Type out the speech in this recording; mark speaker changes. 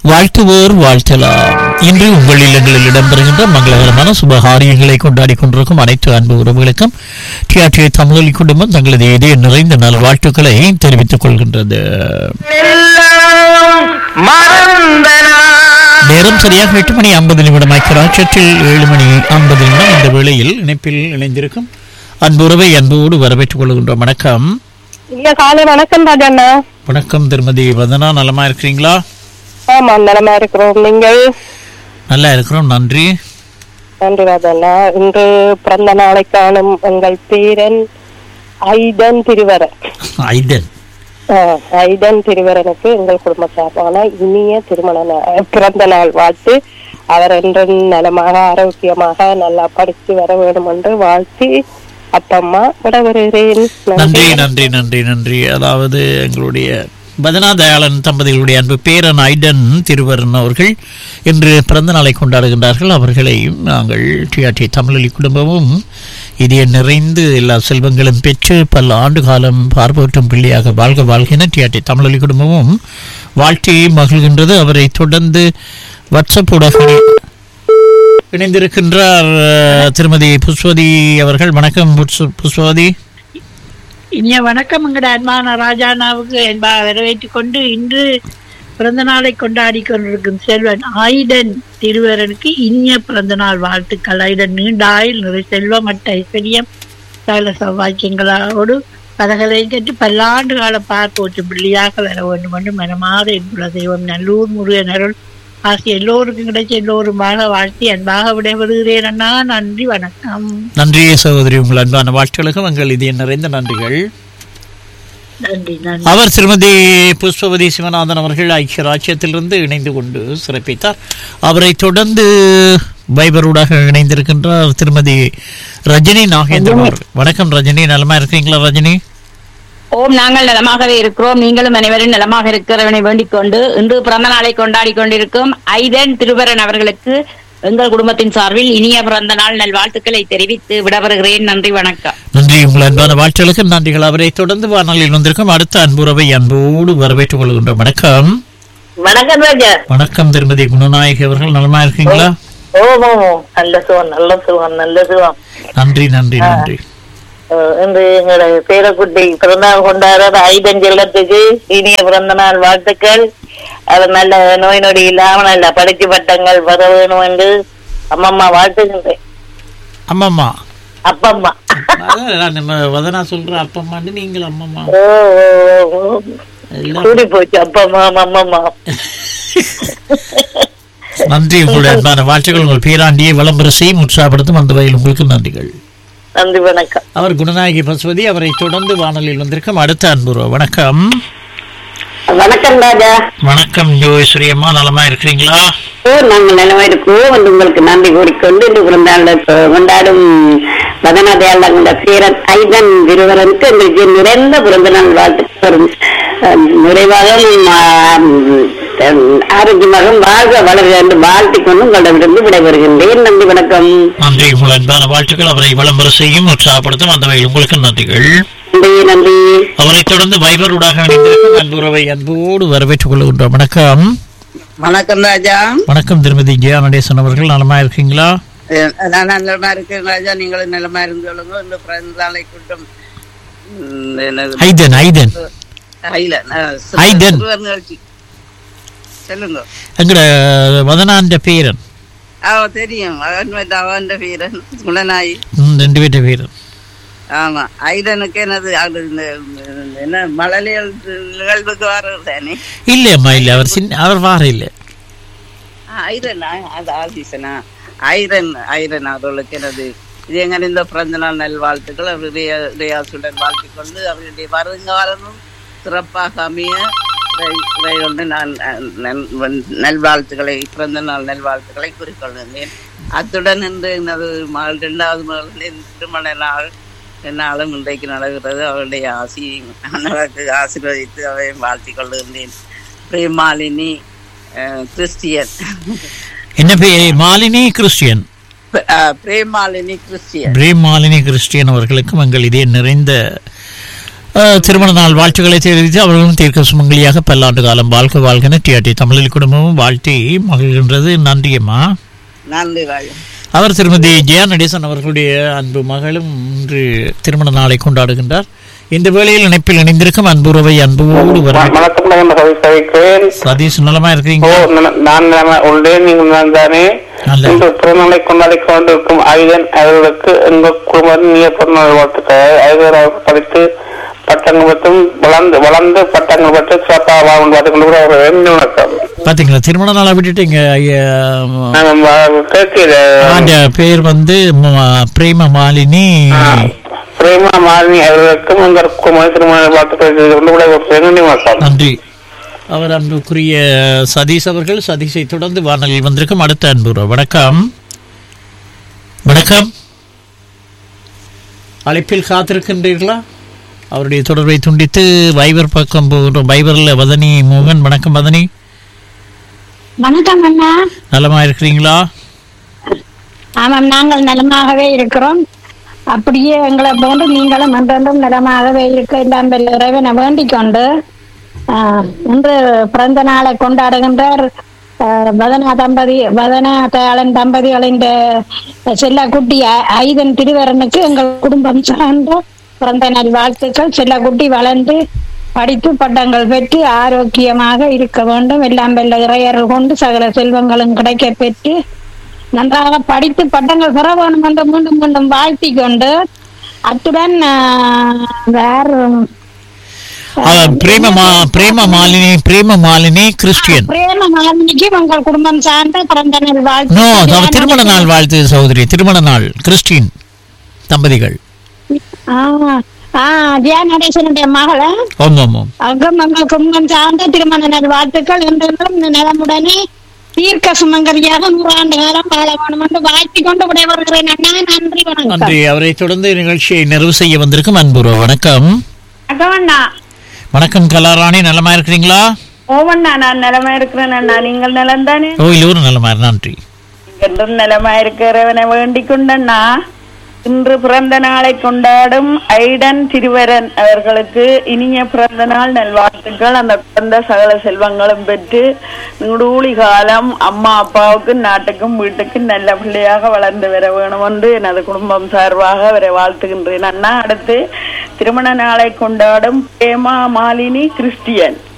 Speaker 1: வாழ்த்துவோர் வாழ்த்தலாம் இன்று உங்கள் இல்லங்களில் இடம்பெறுகின்ற மங்களகரமான சுபகாரியங்களை கொண்டாடி கொண்டிருக்கும் அனைத்து அன்பு உறவுகளுக்கும் டிஆர்டி தமிழொலி குடும்பம் தங்களது இதய நிறைந்த நல் வாழ்த்துக்களை தெரிவித்துக் கொள்கின்றது
Speaker 2: எல்லாம் மறந்தனா
Speaker 1: நேரம் சரியாக எட்டு மணி ஐம்பது நிமிடம் ஐக்கியராட்சத்தில் ஏழு மணி ஐம்பது நிமிடம் இந்த வேளையில் இணைப்பில் இணைந்திருக்கும் அன்புறவை அன்போடு வரவேற்றுக் கொள்கின்றோம் வணக்கம்
Speaker 3: ஐயா காலை வணக்கம் ராஜண்ணா
Speaker 1: வணக்கம் திருமதி வதனா நலமா இருக்கிறீங்களா
Speaker 3: ஆமா நலமா இருக்கிறோம் நீங்கள்
Speaker 1: நல்லா இருக்கிறோம் நன்றி
Speaker 3: நன்றி ராஜண்ணா இன்று பிறந்த நாளை காணும் எங்கள் பேரன் ஐதன் திருவரன்
Speaker 1: ஐதன்
Speaker 3: ஆ, ஐதன் திருவரனுக்கு எங்கள் குடும்ப சார்பான இனிய திருமண நா- பிறந்த நாள் வாழ்த்து அவர் என்றும் நலமாக ஆரோக்கியமாக நல்லா படித்து வர வேண்டும் என்று வாழ்த்தி அப்பம்மா விட வருகிறேன்
Speaker 1: நன்றி நன்றி நன்றி நன்றி அதாவது எங்களுடைய பதனா தயாளன் தம்பதிகளுடைய அன்பு பேரன் ஐடன் திருவரன் அவர்கள் இன்று பிறந்த நாளை கொண்டாடுகின்றார்கள் அவர்களையும் நாங்கள் டிஆர்டி தமிழொலி குடும்பமும் இதய நிறைந்து எல்லா செல்வங்களும் பெற்று பல ஆண்டு காலம் பார்ப்போற்றும் பிள்ளையாக வாழ்க வாழ்கின டிஆர்டி தமிழொலி குடும்பமும் வாழ்த்தி மகிழ்கின்றது அவரை தொடர்ந்து வாட்ஸ்அப் ஊடக இணைந்திருக்கின்றார் அஹ், திருமதி புஷ்வதி அவர்கள் வணக்கம் புஷ்வ- புஷ்வதி
Speaker 4: இனிய வணக்கம் எங்கட அன்பான ராஜானாவுக்கு என்பா வரவேற்றுக் கொண்டு இன்று பிறந்த நாளை கொண்டாடி கொண்டிருக்கும் செல்வன் ஆயுடன் திருவரனுக்கு இனிய பிறந்த நாள் வாழ்த்துக்கள் ஆயுடன் நீண்ட ஆயுள் நிறை செல்வம் மற்ற ஐஸ்வர்யம் சகல சௌபாக்கியங்களோடு பதகளையும் கற்று பல்லாண்டு கால பார்ப்போற்று பிள்ளையாக வர வேண்டும் என்று மனமாற என்புள்ள தெய்வம் நல்லூர் முருகன் அருள் ஆசை எல்லோருக்கும் கிடைச்ச எல்லோரும் வாழ வாழ்த்தி அன்பாக விடைபெறுகிறேன் அண்ணா நன்றி வணக்கம்
Speaker 1: நன்றி சகோதரி உங்கள் அன்பான வாழ்த்துகளுக்கும் எங்கள் இதய நிறைந்த நன்றிகள்
Speaker 4: நன்றி நன்றி
Speaker 1: அவர் திருமதி புஷ்பவதி சிவநாதன் அவர்கள் ஐக்கிய ராஜ்யத்திலிருந்து இணைந்து கொண்டு சிறப்பித்தார் அவரை தொடர்ந்து வைபரூடாக இணைந்திருக்கின்றார் திருமதி ரஜினி நாகேந்திரன் அவர்கள் வணக்கம் ரஜினி நலமா இருக்கீங்களா ரஜினி
Speaker 5: ஓம் நாங்கள் நலமாகவே இருக்கிறோம் நீங்களும் அனைவரும் நலமாக இருக்கிறவனை வேண்டிக் கொண்டு இன்று பிறந்த நாளை கொண்டாடி கொண்டிருக்கும் ஐதன் திருவரன் அவர்களுக்கு எங்கள் குடும்பத்தின் சார்பில் இனிய பிறந்த நாள் நல்வாழ்த்துக்களை தெரிவித்து விடவருகிறேன் நன்றி வணக்கம்
Speaker 1: நன்றி உங்கள் அன்பான வாழ்த்துகளுக்கு நன்றிகள் அவரை தொடர்ந்து வானொலியில் வந்திருக்கும் அடுத்த அன்புறவை அன்போடு வரவேற்றுக் கொள்கின்றோம் வணக்கம்
Speaker 2: வணக்கம் ராஜா
Speaker 1: வணக்கம் திருமதி குணநாயகி அவர்கள் நலமா இருக்கீங்களா
Speaker 2: ஓ ஓ, ஓ. நல்ல சுகம் நல்ல சுகம் நல்ல சுகம்
Speaker 1: நன்றி நன்றி நன்றி
Speaker 2: அஹ், இன்று எங்களோட பேரக்குட்டி பிறந்தநாள் கொண்டாடுற ஐதன் செல்லத்துக்கு இனிய பிறந்த நாள் வாழ்த்துக்கள் அவர் நல்ல நோய் நொடி இல்லாம நல்ல படிச்சு பட்டங்கள் பெற வேணும் என்று அம்மம்மா வாழ்த்துகின்றேன்
Speaker 1: அம்மம்மா
Speaker 2: அப்பம்மா
Speaker 1: அதான் நான் நம்ம வதனா சொல்ற அப்பம்மாண்டு நீங்கள் அம்மம்மா
Speaker 2: ஓ ஓ, ஓ, ஓ.
Speaker 1: எல்லாம்
Speaker 2: கூடி போச்சு அப்பம்மா அம்மம்மா
Speaker 1: நன்றி உங்களுடைய அன்பான வாழ்த்துக்கள் உங்கள் பேராண்டியை விளம்பர செய்யும் உற்சாகப்படுத்தும் அந்த வகையில் உங்களுக்கு நன்றிகள்
Speaker 2: நன்றி வணக்கம்
Speaker 1: அவர் குணநாயகி பசுபதி அவரை தொடர்ந்து வானொலியில் வந்திருக்கும் அடுத்த அன்புறவு வணக்கம்
Speaker 6: வணக்கம் ராஜா
Speaker 1: வணக்கம் ஜோஸ்ரீ அம்மா நலமா இருக்கிறீங்களா
Speaker 6: ஓ நாங்கள் நலமா இருக்கோம் வந்து உங்களுக்கு நன்றி கூறிக்கொண்டு இந்த பிறந்தாள் கொண்டாடும் பதனதையாளங்கள சீரன் ஐதன் திருவரனுக்கு எங்களுக்கு நிறைந்த பிறந்த நாள் வாழ்த்து நிறைவாக ஆரோக்கியமாக வாழ்க வளர என்று வாழ்த்தி கொண்டு உங்களிடமிருந்து விடைபெறுகின்றேன் நன்றி வணக்கம்
Speaker 1: நன்றி உங்கள் அன்பான வாழ்த்துக்கள் அவரை விளம்பர செய்யும் உற்சாகப்படுத்தும் அந்த வகையில் உங்களுக்கு நன்றிகள்
Speaker 6: நன்றி நன்றி
Speaker 1: அவரை தொடர்ந்து வைபரூடாக இணைந்திருக்கும் அன்புறவை அன்போடு வரவேற்றுக் கொள்கின்றோம் வணக்கம்
Speaker 7: வணக்கம் ராஜா
Speaker 1: வணக்கம் திருமதி ஜெயா நடேசன் அவர்கள் நலமா இருக்கீங்களா
Speaker 7: அஹ் நான் நலமா இருக்கேன் ராஜா நீங்களும் நலமா இருந்தவளுங்க இந்த பிறந்த நாளை கூட்டம் உம், என்னது
Speaker 1: ஐதன் ஐதன்
Speaker 7: ஐல, அஹ், சிறு-
Speaker 1: ஐதன்.
Speaker 7: சிறுவர் நிகழ்ச்சி சொல்லுங்க
Speaker 1: எங்கட வதனாண்ட பேரன்
Speaker 7: அவ தெரியும் அவன் வந்து அவன் வீரன் குணநாயி
Speaker 1: ம், ரெண்டு பேர்ட்ட பேரன்
Speaker 7: ஆமா ஐதனுக்கு என்னது அது இந்த இந்த என்ன மழலையல் நிகழ்வுக்கு வர்றது தானே
Speaker 1: இல்லையம்மா இல்லை அவர் சின்ன அவர் வார இல்லை
Speaker 7: ஐரன் அது ஆசீசனா ஐரன் ஐரன் அவர்களுக்கு எனது இது எங்க இந்த பிறந்த நாள் நல்வாழ்த்துக்கள் அவருடைய ரியாசுடன் வாழ்த்திக்கொண்டு அவருடைய வருங்காலமும் சிறப்பாக அமைய இறை- இறைவனோடு நான் அஹ், நன்- வன்- நல்வாழ்த்துக்களை பிறந்த நாள் நல்வாழ்த்துக்களை கூறிக்கொள்கின்றேன் அத்துடன் இன்று எனது மகள் இரண்டாவது மகளின் திருமண நாள் நாளும் இன்றைக்கு நடக்கிறது அவருடைய ஆசி எனக்கு ஆசீர்வதித்து அவை வாழ்த்திக் கொள்கின்றேன் பிரேமாலினி அஹ், கிறிஸ்டியன்
Speaker 1: என்ன பேர் மாலினி கிறிஸ்டியன்
Speaker 7: அஹ், பிரேமாலினி கிறிஸ்டியன்
Speaker 1: பிரேம் மாலினி கிறிஸ்டியன் அவர்களுக்கும் எங்கள் இதே நிறைந்த அஹ், திருமண நாள் வாழ்த்துக்களை தெரிவித்து அவர்களும் தீர்க்க சுமங்கலியாக பல்லாண்டு காலம் வாழ்க்கை வாழ்கன டிஆர்டி தமிழில் குடும்பமும் வாழ்த்தி மகிழ்கின்றது நன்றியம்மா
Speaker 7: நன்றி ராஜா
Speaker 1: அவர் திருமதி ஜெயா நடேசன் அவர்களுடைய அன்பு மகளும் இன்று திருமண நாளை கொண்டாடுகின்றார் இந்த வேளையில் இணைப்பில் இணைந்திருக்கும் அன்புறவை அன்போடு வர
Speaker 8: வணக்கம் நான் கவி கவிக்கிறேன்
Speaker 1: சதீஷ் நலமா
Speaker 8: ஓ
Speaker 1: இருக்கிறீங்க
Speaker 8: ந- நான் நலமா உள்ளேன் நீங்கள் நான் தானே
Speaker 1: நல்ல.
Speaker 8: இன்று பிறந்தநாளை கொண்டாடி கொண்டிருக்கும் ஐதன் அவர்களுக்கு எங்கள் குடும்பம் நீய பிறந்தநாள் வாழ்த்துக்கள் ஐதன் அவர்கள் படித்து பட்டங்கள் மற்றும் வளர்ந்து வளர்ந்து பட்டங்கள் பெற்று சிறப்பாக வாழ்ந்து பார்த்துக் கொண்டு கூட அவர்கள் எண்ணி வணக்கம்
Speaker 1: பாத்தீங்களா திருமண நாளை விட்டுட்டீங்க ஐயா,
Speaker 8: நான் வ- கேட்கிறேன்
Speaker 1: அந்த பேர் வந்து ம- பிரேம மாலினி
Speaker 8: ஆ, பிரேமா மாலினி அவர்களுக்கும் எங்கள் குடும்பம் திருமண வாழ்த்துக்கள் செய்து கொண்டு கூட அவர்கள் எண்ணி வணக்கம்
Speaker 1: நன்றி அவர் அன்புக்குரிய சதீஷ் அவர்கள் சதீஷை தொடர்ந்து வானொலியில் வந்திருக்கும் அடுத்த அன்பு வணக்கம் வணக்கம் அழைப்பில் காத்திருக்கின்றீர்களா அவருடைய தொடர்பை துண்டித்து வைபர் பக்கம் போகின்றோம் வைபரில் வதனி மோகன் வணக்கம் வதனி
Speaker 9: வணக்கம் அண்ணா
Speaker 1: நலமா இருக்கிறீங்களா
Speaker 9: ஆமாம் நாங்கள் நலமாகவே இருக்கிறோம் அப்படியே எங்களை போன்று நீங்களும் என்றென்றும் நலமாகவே இருக்க எல்லாம் வல்ல இறைவனை வேண்டிக் கொண்டு ஆஹ், இன்று பிறந்த நாளை கொண்டாடுகின்றார் ஆஹ், வதனா தம்பதி வதனா தயாளன் தம்பதிகளின் செல்ல குட்டி ஐதன் திருவரனுக்கு எங்கள் குடும்பம் சார்ந்த பிறந்த நாள் வாழ்த்துக்கள் செல்ல குட்டி வளர்ந்து படித்து பட்டங்கள் பெற்று ஆரோக்கியமாக இருக்க வேண்டும் எல்லாம் வெல்ல இறையர்கள் கொண்டு சகல செல்வங்களும் கிடைக்க பெற்று நன்றாக படித்து பட்டங்கள் பெற வேண்டும் என்று மீண்டும் மீண்டும் வாழ்த்தி கொண்டு அத்துடன் ஆஹ், வேற
Speaker 1: அவர் பிரேம மா- பிரேம மாலினி பிரேம மாலினி கிறிஸ்டியன்
Speaker 9: பிரேம மாலினிக்கு உங்கள் குடும்பம் சார்ந்த பிறந்த நாள் வாழ்த்து
Speaker 1: நோ அவர் திருமண நாள் வாழ்த்து சகோதரி திருமண நாள் கிறிஸ்டின் தம்பதிகள்
Speaker 9: ஆஹ் ஆஹ் தியா நடேசனுடைய மகளை
Speaker 1: ஓம் ஓம் ஓம்
Speaker 9: அங்கும் உங்கள் குடும்பம் சார்ந்த திருமண நாள் வாழ்த்துக்கள் என்றென்றும் நலமுடனே தீர்க்க சுமங்கலியாக நூறாண்டு காலம் வாழ வேணும் என்று வாழ்த்தி கொண்டு விடைபெறுகிறேன் அண்ணா நன்றி வணக்கம்
Speaker 1: நன்றி அவரை தொடர்ந்து நிகழ்ச்சியை நிறைவு செய்ய வந்திருக்கும் அன்புரு வணக்கம்
Speaker 10: அண்ணா
Speaker 1: வணக்கம் கலாராணி நலமா இருக்கிறீங்களா
Speaker 10: ஓவண்ணா நான் நிலமா இருக்கிறேன் அண்ணா நீங்கள் நிலம் தானே
Speaker 1: ஓ இல்லூர் நலமா நன்றி
Speaker 10: என்றும் நிலமா இருக்கிறவனை வேண்டிக் கொண்டண்ணா இன்று பிறந்த நாளை கொண்டாடும் ஐடன் திருவரன் அவர்களுக்கு இனிய பிறந்த நாள் நல்வாழ்த்துக்கள் அந்த பிறந்த சகல செல்வங்களும் பெற்று நூடூழி காலம் அம்மா அப்பாவுக்கு நாட்டுக்கும் வீட்டுக்கும் நல்ல பிள்ளையாக வளர்ந்து வர வேணும் என்று எனது குடும்பம் சார்பாக அவரை வாழ்த்துகின்றேன் அண்ணா அடுத்து திருமண நாளை கொண்டாடும் பிரேமா மாலினி கிறிஸ்டியன்